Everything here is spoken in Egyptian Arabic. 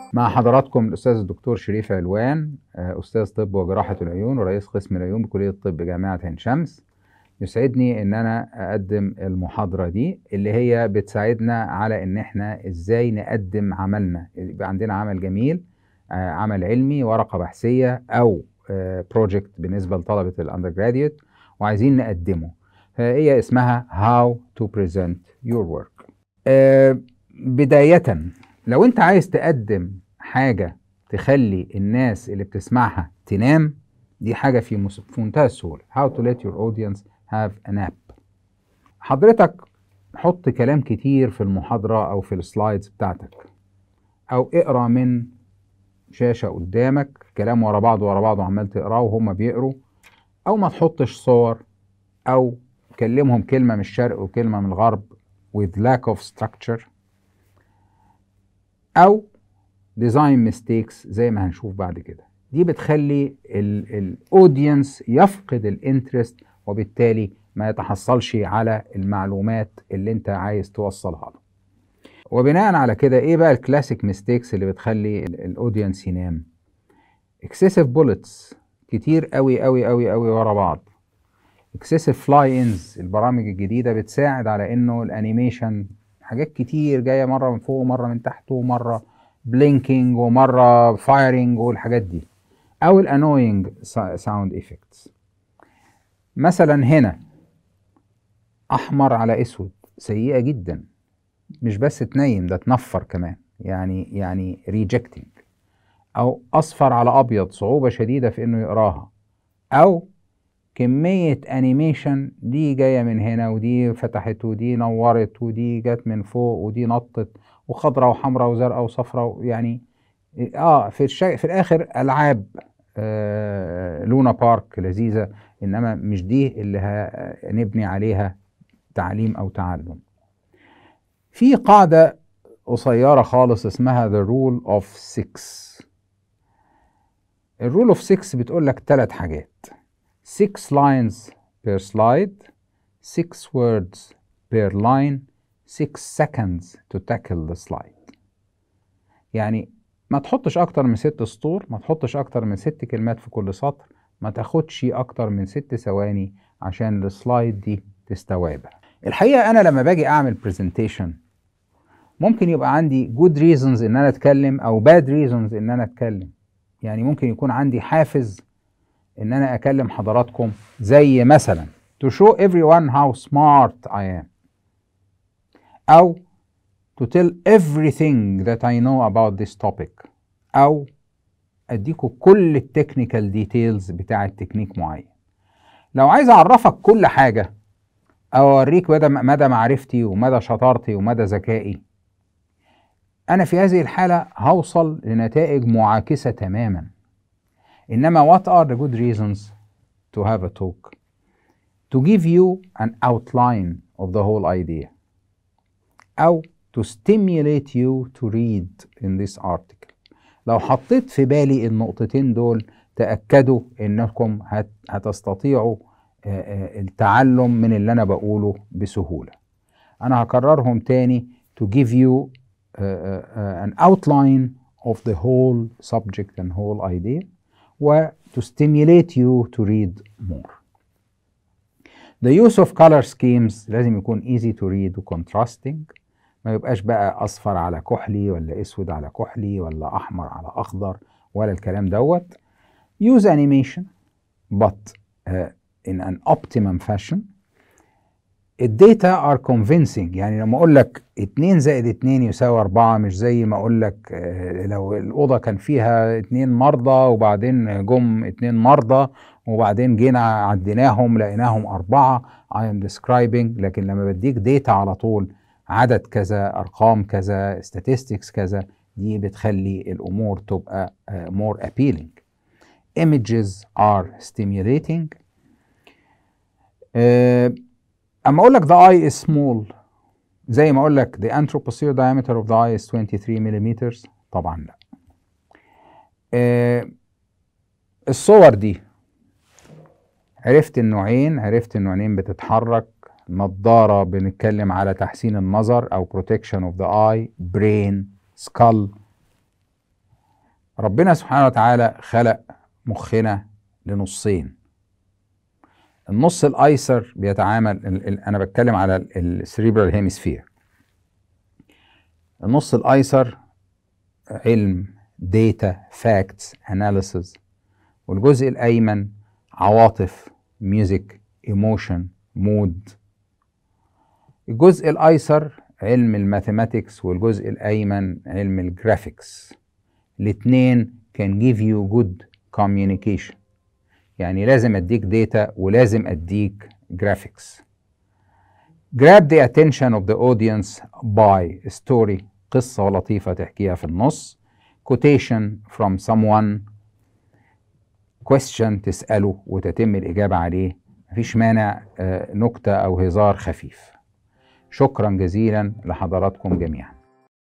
مع حضراتكم الأستاذ الدكتور شريف علوان آه، أستاذ طب وجراحة العيون ورئيس قسم العيون بكلية الطب جامعة عين شمس يسعدني إن أنا أقدم المحاضرة دي اللي هي بتساعدنا على إن إحنا إزاي نقدم عملنا يبقى عندنا عمل جميل آه، عمل علمي ورقة بحثية أو بروجكت بالنسبة لطلبة الأندر وعايزين نقدمه فهي اسمها How to Present Your Work آه، بداية لو أنت عايز تقدم حاجة تخلي الناس اللي بتسمعها تنام دي حاجة في مس- في منتهى السهولة How to let your audience have a nap حضرتك حط كلام كتير في المحاضرة أو في السلايدز بتاعتك أو اقرأ من شاشة قدامك كلام ورا بعض ورا بعض وعمال تقراه وهم بيقروا أو ما تحطش صور أو كلمهم كلمة من الشرق وكلمة من الغرب with lack of structure أو design mistakes زي ما هنشوف بعد كده دي بتخلي الاودينس يفقد الانترست وبالتالي ما يتحصلش على المعلومات اللي انت عايز توصلها له وبناء على كده ايه بقى الكلاسيك ميستيكس اللي بتخلي الاودينس ينام اكسسيف بولتس كتير قوي قوي قوي قوي ورا بعض اكسسيف فلاي انز البرامج الجديده بتساعد على انه الانيميشن حاجات كتير جايه مره من فوق ومره من تحت ومره بلينكينج ومره فايرنج والحاجات دي او الانوينج ساوند افكتس مثلا هنا احمر على اسود سيئه جدا مش بس تنيم ده تنفر كمان يعني يعني ريجكتنج او اصفر على ابيض صعوبه شديده في انه يقراها او كمية انيميشن دي جاية من هنا ودي فتحت ودي نورت ودي جت من فوق ودي نطت وخضراء وحمراء وزرقاء وصفراء يعني اه في الشا... في الاخر العاب آه لونا بارك لذيذة انما مش دي اللي هنبني عليها تعليم او تعلم في قاعدة قصيرة خالص اسمها the rule of six الرول of six بتقول لك ثلاث حاجات six lines per slide, six words per line, six seconds to tackle the slide. يعني ما تحطش أكتر من ست سطور، ما تحطش أكتر من ست كلمات في كل سطر، ما تاخدش أكتر من ست ثواني عشان السلايد دي تستوعبها. الحقيقة أنا لما باجي أعمل برزنتيشن ممكن يبقى عندي good reasons إن أنا أتكلم أو bad reasons إن أنا أتكلم. يعني ممكن يكون عندي حافز ان انا اكلم حضراتكم زي مثلا to show everyone how smart I am او to tell everything that I know about this topic او اديكم كل التكنيكال ديتيلز بتاعه تكنيك معين لو عايز اعرفك كل حاجه او اوريك مدى مدى معرفتي ومدى شطارتي ومدى ذكائي انا في هذه الحاله هوصل لنتائج معاكسه تماما انما what are the good reasons to have a talk to give you an outline of the whole idea او to stimulate you to read in this article لو حطيت في بالي النقطتين دول تأكدوا انكم هت هتستطيعوا التعلم من اللي انا بقوله بسهولة انا هكررهم تاني to give you uh, uh, an outline of the whole subject and whole idea و to stimulate you to read more. The use of color schemes لازم يكون easy to read و contrasting ما يبقاش بقى أصفر على كحلي ولا أسود على كحلي ولا أحمر على أخضر ولا الكلام دوت. Use animation but uh, in an optimum fashion. الداتا are convincing يعني لما اقول لك 2 زائد 2 يساوي 4 مش زي ما اقول لك لو الاوضه كان فيها 2 مرضى وبعدين جم 2 مرضى وبعدين جينا عديناهم لقيناهم أربعة I am describing لكن لما بديك داتا على طول عدد كذا أرقام كذا statistics كذا دي بتخلي الأمور تبقى more appealing images are stimulating uh, اما اقول لك the eye is small زي ما اقول لك the anthroposphere diameter of the eye is 23 millimeters طبعا لا آه الصور دي عرفت النوعين عرفت النوعين بتتحرك نظارة بنتكلم على تحسين النظر أو protection of the eye brain skull ربنا سبحانه وتعالى خلق مخنا لنصين النص الايسر بيتعامل انا بتكلم على السريبرال هيمسفير النص الايسر علم داتا فاكتس اناليسز والجزء الايمن عواطف ميوزك ايموشن مود الجزء الايسر علم الماثيماتكس والجزء الايمن علم الجرافيكس الاثنين can give you good communication يعني لازم اديك داتا ولازم اديك جرافيكس grab the attention of the audience by story قصة لطيفة تحكيها في النص quotation from someone question تسأله وتتم الإجابة عليه مفيش مانع نكتة أو هزار خفيف شكرا جزيلا لحضراتكم جميعا